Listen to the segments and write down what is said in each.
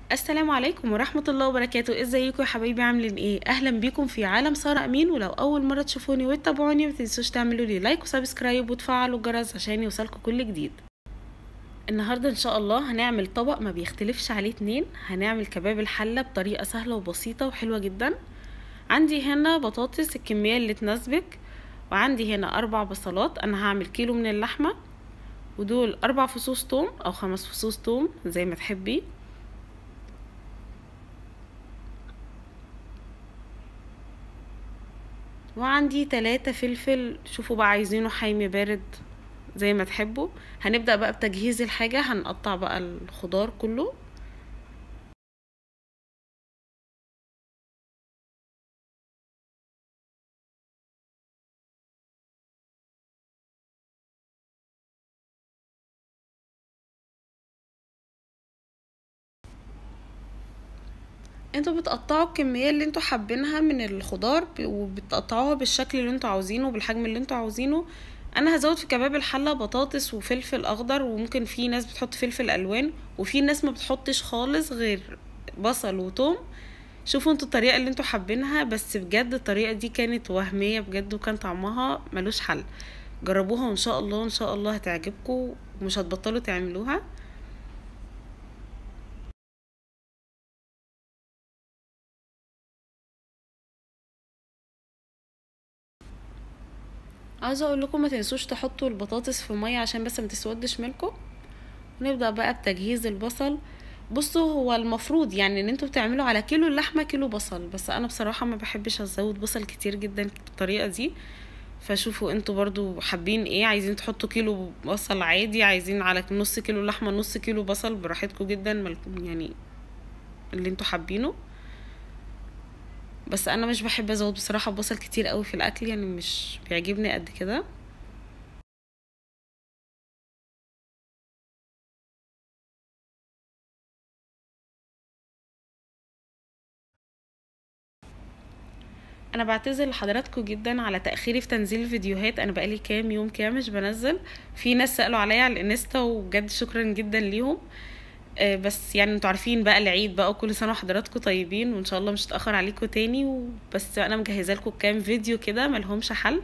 السلام عليكم ورحمة الله وبركاته ازيكم يا حبايبي عاملين ايه اهلا بيكم في عالم سارة امين ولو اول مرة تشوفوني وتتابعوني متنسوش تعملوا لي لايك وسبسكرايب وتفعلوا الجرس عشان يوصلكم كل جديد النهاردة ان شاء الله هنعمل طبق ما بيختلفش عليه اتنين هنعمل كباب الحلة بطريقة سهلة وبسيطة وحلوة جدا عندي هنا بطاطس الكمية اللي تناسبك وعندي هنا اربع بصلات انا هعمل كيلو من اللحمة ودول اربع فصوص توم او خمس فصوص توم زي ما تحبي وعندي تلاتة فلفل شوفوا بقى عايزينه حامي بارد زي ما تحبوا هنبدأ بقى بتجهيز الحاجة هنقطع بقى الخضار كله انتوا بتقطعوا الكمية اللي انتوا حابينها من الخضار وبتقطعوها بالشكل اللي انتوا عاوزينه وبالحجم اللي انتوا عاوزينه انا هزود في كباب الحلة بطاطس وفلفل اخضر وممكن في ناس بتحط فلفل الوان وفي ناس ما بتحطش خالص غير بصل وتوم شوفوا انتوا الطريقة اللي انتوا حابينها بس بجد الطريقة دي كانت وهمية بجد وكان طعمها ملوش حل جربوها وان شاء الله ان شاء الله هتعجبكم ومش هتبطلوا تعملوها عاوزه اقول لكم ما تنسوش تحطوا البطاطس في ميه عشان بس ما تسودش منكم ونبدا بقى بتجهيز البصل بصوا هو المفروض يعني ان انتوا بتعملوا على كيلو اللحمه كيلو بصل بس انا بصراحه ما بحبش ازود بصل كتير جدا بالطريقه دي فشوفوا انتوا برضو حابين ايه عايزين تحطوا كيلو بصل عادي عايزين على نص كيلو لحمه نص كيلو بصل براحتكم جدا يعني اللي انتوا حابينه بس انا مش بحب ازود بصراحه بصل كتير قوي في الاكل يعني مش بيعجبني قد كده انا بعتذر لحضراتكم جدا على تاخيري في تنزيل الفيديوهات انا بقالي كام يوم كده مش بنزل في ناس سالوا عليا على الانستا وبجد شكرا جدا ليهم بس يعني انتوا عارفين بقى العيد بقى وكل سنه وحضراتكم طيبين وان شاء الله مش هتاخر عليكم تاني وبس انا مجهزه لكم كام فيديو كده ملهمش حل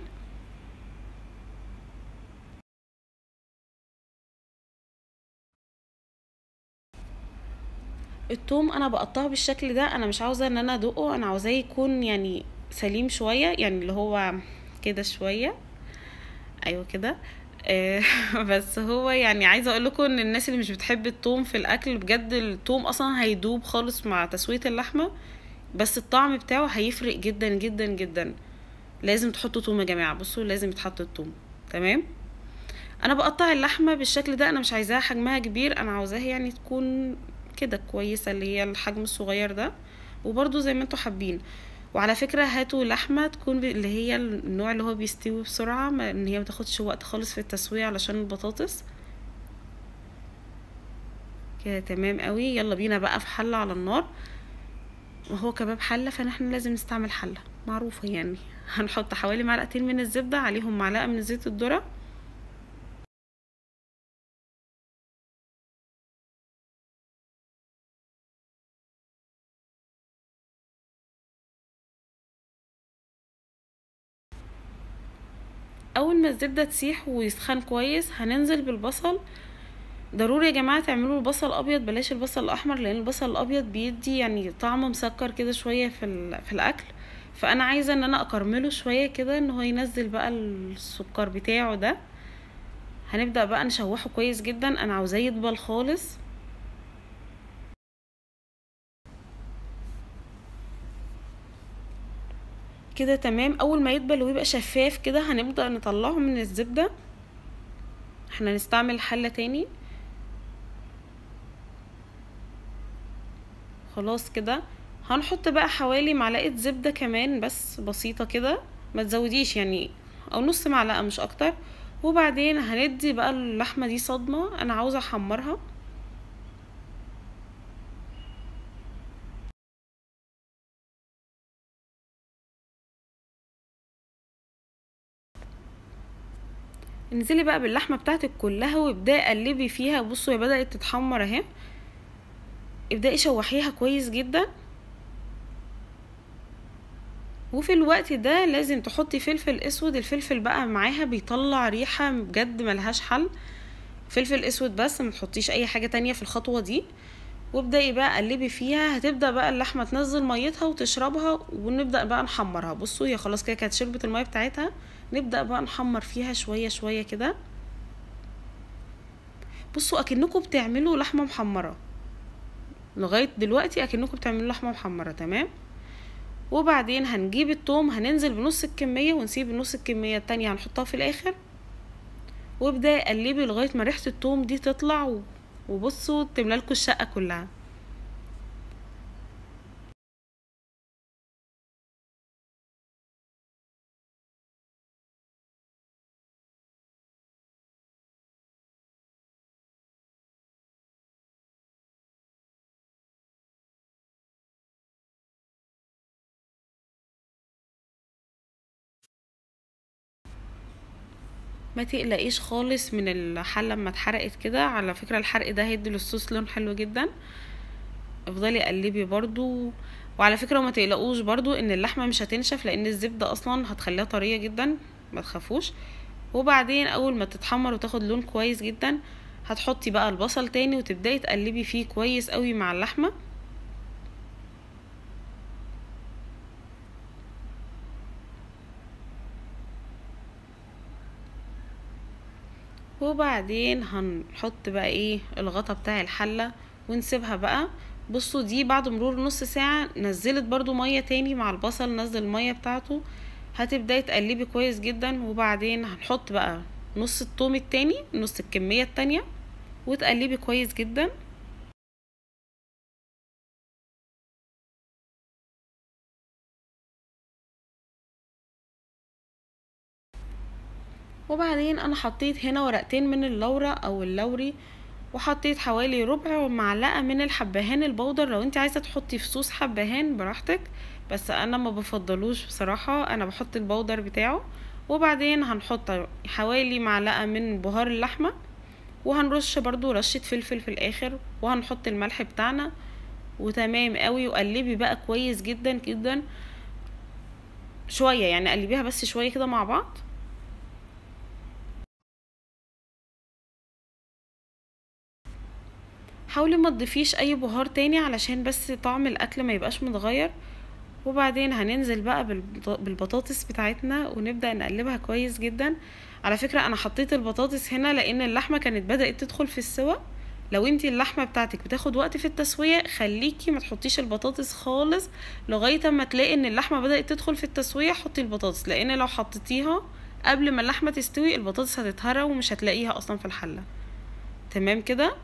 التوم انا بقطعه بالشكل ده انا مش عاوزه ان انا ادقه انا عاوزاه يكون يعني سليم شويه يعني اللي هو كده شويه ايوه كده بس هو يعني عايزه اقول لكم ان الناس اللي مش بتحب الثوم في الاكل بجد الثوم اصلا هيدوب خالص مع تسويه اللحمه بس الطعم بتاعه هيفرق جدا جدا جدا لازم تحطوا توم يا جماعه بصوا لازم يتحط الثوم تمام انا بقطع اللحمه بالشكل ده انا مش عايزاها حجمها كبير انا عاوزاها يعني تكون كده كويسه اللي هي الحجم الصغير ده وبرده زي ما انتوا حابين وعلى فكرة هاتوا لحمة تكون اللي هي النوع اللي هو بيستوي بسرعة ما ان هي متاخدش وقت خالص في التسوية علشان البطاطس كده تمام قوي يلا بينا بقى في حلة على النار وهو كباب حلة فنحن لازم نستعمل حلة معروفة يعني هنحط حوالي معلقتين من الزبدة عليهم معلقة من زيت الذرة اول ما الزبده تسيح ويسخن كويس هننزل بالبصل ضروري يا جماعه تعملوا البصل الابيض بلاش البصل الاحمر لان البصل الابيض بيدي يعني طعم مسكر كده شويه في في الاكل فانا عايزه ان انا اكرمله شويه كده ان هو ينزل بقى السكر بتاعه ده هنبدا بقى نشوحه كويس جدا انا عاوزاه يدبل خالص كده تمام اول ما يدبل ويبقى شفاف كده هنبدأ نطلعه من الزبدة احنا نستعمل حلة تاني خلاص كده هنحط بقى حوالي معلقة زبدة كمان بس بسيطة كده ما تزوديش يعني او نص معلقة مش اكتر وبعدين هندي بقى اللحمة دي صدمة انا عاوزة احمرها انزلي بقى باللحمه بتاعتك كلها وابداي قلبي فيها بصوا هي بدات تتحمر اهي ابدأي شوحيها كويس جدا وفي الوقت ده لازم تحطي فلفل اسود الفلفل بقى معاها بيطلع ريحة بجد ملهاش حل فلفل اسود بس ما تحطيش اي حاجة تانية في الخطوة دي وابدأي بقى قلبي فيها هتبدأ بقى اللحمة تنزل ميتها وتشربها ونبدأ بقى نحمرها بصوا هي خلاص كده كانت شربت المية بتاعتها نبدأ بقى نحمر فيها شوية شوية كده بصوا اكنكم بتعملوا لحمة محمرة لغاية دلوقتي اكنكم بتعملوا لحمة محمرة تمام وبعدين هنجيب التوم هننزل بنص الكمية ونسيب نص الكمية التانية هنحطها في الاخر وابدأي قلبي لغاية ما ريحة التوم دي تطلع وبصوا تملالكوا الشقة كلها ما تقلقيش خالص من الحلة لما اتحرقت كده على فكرة الحرق ده هيدي للصوص لون حلو جدا افضلي قلبي برضو وعلى فكرة وما تقلقوش برضو ان اللحمة مش هتنشف لان الزبدة اصلا هتخليها طرية جدا ما تخافوش وبعدين اول ما تتحمر وتاخد لون كويس جدا هتحطي بقى البصل تاني وتبدأي تقلبي فيه كويس قوي مع اللحمة وبعدين هنحط بقى ايه الغطا بتاع الحلة ونسيبها بقى بصوا دي بعد مرور نص ساعة نزلت برضو مية تاني مع البصل نزل المية بتاعته هتبداي تقلبي كويس جدا وبعدين هنحط بقى نص التوم التاني نص الكمية التانية وتقلبي كويس جدا وبعدين انا حطيت هنا ورقتين من اللورة او اللوري وحطيت حوالي ربع معلقة من الحبهان البودر لو انت عايزة تحطي في صوص حبهان براحتك بس انا ما بفضلوش بصراحة انا بحط البودر بتاعه وبعدين هنحط حوالي معلقة من بهار اللحمة وهنرش برضو رشة فلفل في الاخر وهنحط الملح بتاعنا وتمام قوي وقلبي بقى كويس جدا جدا شوية يعني قلبيها بس شوية كده مع بعض حاولي ما تضيفيش اي بهار تاني علشان بس طعم الاكل ما يبقاش متغير وبعدين هننزل بقى بالبطاطس بتاعتنا ونبدأ نقلبها كويس جدا على فكرة انا حطيت البطاطس هنا لان اللحمة كانت بدأت تدخل في السوا لو انتي اللحمة بتاعتك بتاخد وقت في التسوية خليكي ما تحطيش البطاطس خالص لغاية اما تلاقي ان اللحمة بدأت تدخل في التسوية حطي البطاطس لان لو حطيتيها قبل ما اللحمة تستوي البطاطس هتتهرى ومش هتلاقيها اصلا في الحلة تمام كده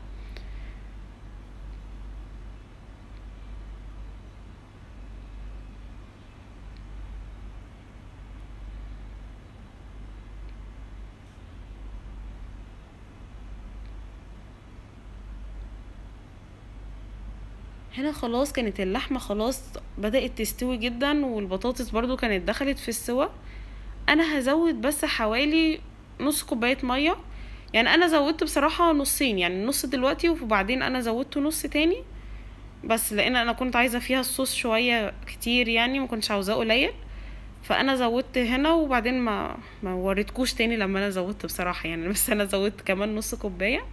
هنا خلاص كانت اللحمة خلاص بدأت تستوي جدا والبطاطس برضو كانت دخلت في السوا انا هزود بس حوالي نص كوباية مية يعني انا زودت بصراحة نصين يعني نص دلوقتي وبعدين انا زودت نص تاني بس لان انا كنت عايزة فيها الصوص شوية كتير يعني ما كنتش عاوزاه قليل فانا زودت هنا وبعدين ما ما وريتكوش تاني لما انا زودت بصراحة يعني بس انا زودت كمان نص كوباية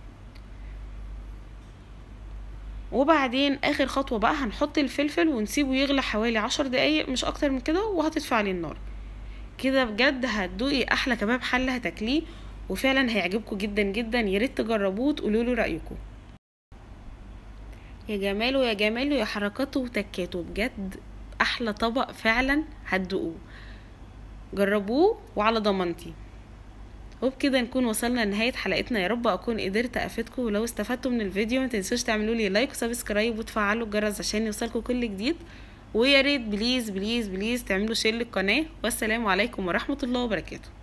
وبعدين اخر خطوة بقى هنحط الفلفل ونسيبه يغلى حوالي عشر دقايق مش اكتر من كده وهتطفي عليه النار كده بجد هتدوقي احلى كباب حلة هتاكليه وفعلا هيعجبكم جدا جدا ياريت تجربوه وتقولوا له رايكم يا جماله يا جماله يا حركاته وتكاته بجد احلى طبق فعلا هتدوقوه جربوه وعلى ضمانتي وبكده نكون وصلنا لنهاية حلقتنا يا رب أكون قدرت أفيدكم ولو استفدتوا من الفيديو ما تنسوش تعملوا لي لايك وسبسكرايب وتفعلوا الجرس عشان يوصلكم كل جديد ويا ريت بليز بليز بليز تعملوا شير للقناة والسلام عليكم ورحمة الله وبركاته